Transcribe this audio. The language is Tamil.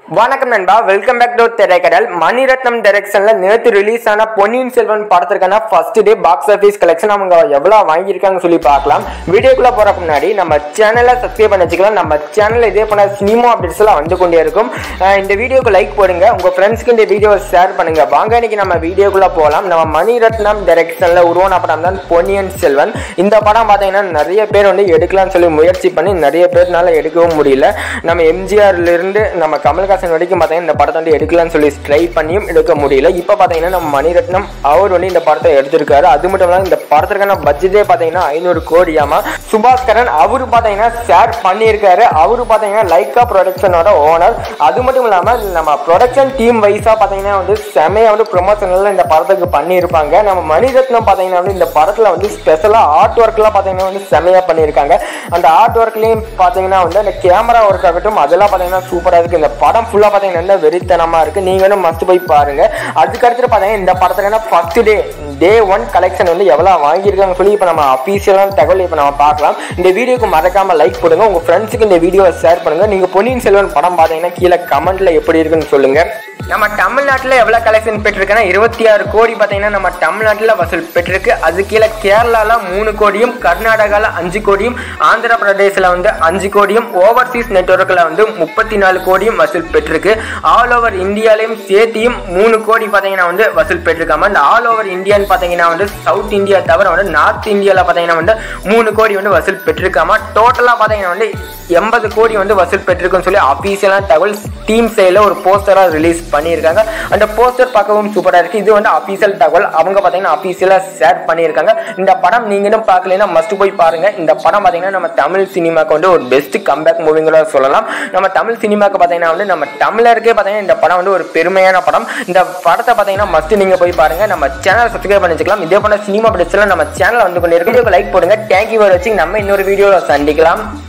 வணக்கம் நண்பா வெல்கம் பேக் டு திரைக்கடல் மணிரத்னம் டைரக்ஷன்ல நேத்து ரிலீஸ் ஆன பொன்னியின் செல்வன் படத்திற்கான first day box office collection அவங்க எவ்வளவு வாங்கியிருக்காங்க சொல்லி பார்க்கலாம் வீடியோக்குள்ள போறதுக்கு முன்னாடி நம்ம சேனலை சப்ஸ்கிரைப் பண்ணி வச்சுக்கலாம் நம்ம சேனல்ல இதே போல சினிமா அப்டேட்ஸ் எல்லாம் வந்து கொண்டே இருக்கும் அஹ் இந்த வீடியோக்கு லைக் போடுங்க உங்க ஃப்ரெண்ட்ஸ்க்கு இந்த வீடியோவை ஷேர் பண்ணுங்க வாங்க இன்னைக்கு நம்ம வீடியோக்குள்ள போகலாம் நம்ம மணிரத்னம் டைரக்ஷன்ல உருவான படம் தான் பொன்னியின் செல்வன் இந்த படம் பார்த்தீங்கன்னா நிறைய பேர் வந்து எடுக்கலாம்னு சொல்லி முயற்சி பண்ணி நிறைய பேர்னால எடுக்கவும் முடியல நம்ம எம்ஜிஆர்ல இருந்து நம்ம கமல்ஹாசன் வரைக்கும் பார்த்தீங்கன்னா இந்த படத்தை வந்து எடுக்கலாம்னு சொல்லி ட்ரை பண்ணியும் எடுக்க முடியல இப்போ பார்த்தீங்கன்னா நம்ம மணிரத்னம் அவர் வந்து இந்த படத்தை எடுத்திருக்காரு அது மட்டும் இல்லாமல் இந்த படத்திற்கான பட்ஜெட்டே பார்த்தீங்கன்னா ஐநூறு கோடியாமா சுபாஸ்கரன் அவரு பார்த்தீங்கன்னா ஷேர் பண்ணியிருக்காரு அவரு பார்த்தீங்கன்னா லைக்கா ப்ரொடக்ஷனோட ஓனர் அது மட்டும் இல்லாமல் நம்ம ப்ரொடக்ஷன் டீம் வைஸாக பார்த்தீங்கன்னா வந்து செமையாக வந்து ப்ரொமோஷனெல்லாம் இந்த படத்துக்கு பண்ணியிருப்பாங்க நம்ம மணிரத்னம் பார்த்தீங்கன்னா வந்து இந்த படத்தில் வந்து ஸ்பெஷலாக ஆர்ட் ஒர்க்லாம் பார்த்தீங்கன்னா வந்து செமையாக பண்ணியிருக்காங்க அந்த ஆர்ட் ஒர்க்லேயும் பார்த்தீங்கன்னா வந்து அந்த கேமரா ஒர்க் ஆகட்டும் அதெல்லாம் பார்த்தீங்கன்னா சூப்பராக இருக்குது இந்த படம் ஃபுல்லாக பார்த்தீங்கன்னா நல்ல வெறித்தனமாக இருக்குது நீங்களும் மஸ்ட் போய் பாருங்க அதுக்கு அடுத்து பார்த்தீங்கன்னா இந்த படத்துக்கான first day day one collection வந்து எவ்வளோ வாங்கியிருக்காங்கன்னு சொல்லி இப்போ நம்ம அஃபீஷியலான தகவல் இப்போ நம்ம பார்க்கலாம் இந்த வீடியோக்கு மறக்காம லைக் போடுங்க உங்கள் ஃப்ரெண்ட்ஸுக்கு இந்த வீடியோவை ஷேர் பண்ணுங்க நீங்கள் பொன்னியின் செல்வன் படம் பார்த்தீங்கன்னா கீழே கமெண்ட்ல எப்படி இருக்குன்னு சொல்லுங்க நம்ம தமிழ்நாட்டில் எவ்வளோ கலெக்ஷன் பெற்றிருக்குன்னா இருபத்தி ஆறு கோடி பார்த்தீங்கன்னா நம்ம தமிழ்நாட்டில் வசூல் பெற்றிருக்கு அது கீழே கேரளால மூணு கோடியும் கர்நாடகாவில் அஞ்சு கோடியும் ஆந்திர பிரதேசில் வந்து அஞ்சு கோடியும் ஓவர்சீஸ் நெட்ஒர்க்கில் வந்து முப்பத்தி நாலு கோடியும் வசூல் பெற்றிருக்கு ஆல் ஓவர் இந்தியாலையும் சேர்த்தியும் மூணு கோடி பார்த்தீங்கன்னா வந்து வசூல் பெற்றிருக்காம இந்த ஆல் ஓவர் இந்தியான்னு பார்த்தீங்கன்னா வந்து சவுத் இந்தியா தவிர வந்து நார்த் இந்தியாவில் பார்த்தீங்கன்னா வந்து மூணு கோடி வந்து வசூல் பெற்றிருக்காம டோட்டலாக பார்த்தீங்கன்னா வந்து எண்பது கோடி வந்து வசூல் பெற்றிருக்குன்னு சொல்லி அஃபீஷியலான தகவல் டீம் சைடில் ஒரு போஸ்டராக ரிலீஸ் பண்ணியிருக்காங்க அந்த போஸ்டர் பார்க்கவும் சூப்பராக இருக்குது இது வந்து அஃபீஷியல் தகவல் அவங்க பார்த்தீங்கன்னா அஃபீஷியலாக ஷேர் பண்ணியிருக்காங்க இந்த படம் நீங்களும் பார்க்கலைன்னா மஸ்ட் போய் பாருங்க இந்த படம் பார்த்தீங்கன்னா நம்ம தமிழ் சினிமாக்கு வந்து ஒரு பெஸ்ட் கம்பேக் மூவிங்களா சொல்லலாம் நம்ம தமிழ் சினிமாக்கு பார்த்தீங்கன்னா வந்து நம்ம தமிழருக்கே பார்த்தீங்கன்னா இந்த படம் வந்து ஒரு பெருமையான படம் இந்த படத்தை பார்த்தீங்கன்னா மஸ்ட் நீங்கள் போய் பாருங்க நம்ம சேனல் சப்ஸ்கிரைப் பண்ணி வச்சுக்கலாம் இதே போல சினிமா பிடிச்சலாம் நம்ம சேனல் வந்து கொண்டு இருக்கு லைக் போடுங்க தேங்க்யூ ஃபார் வாட்சிங் நம்ம இன்னொரு வீடியோவில் சந்திக்கலாம்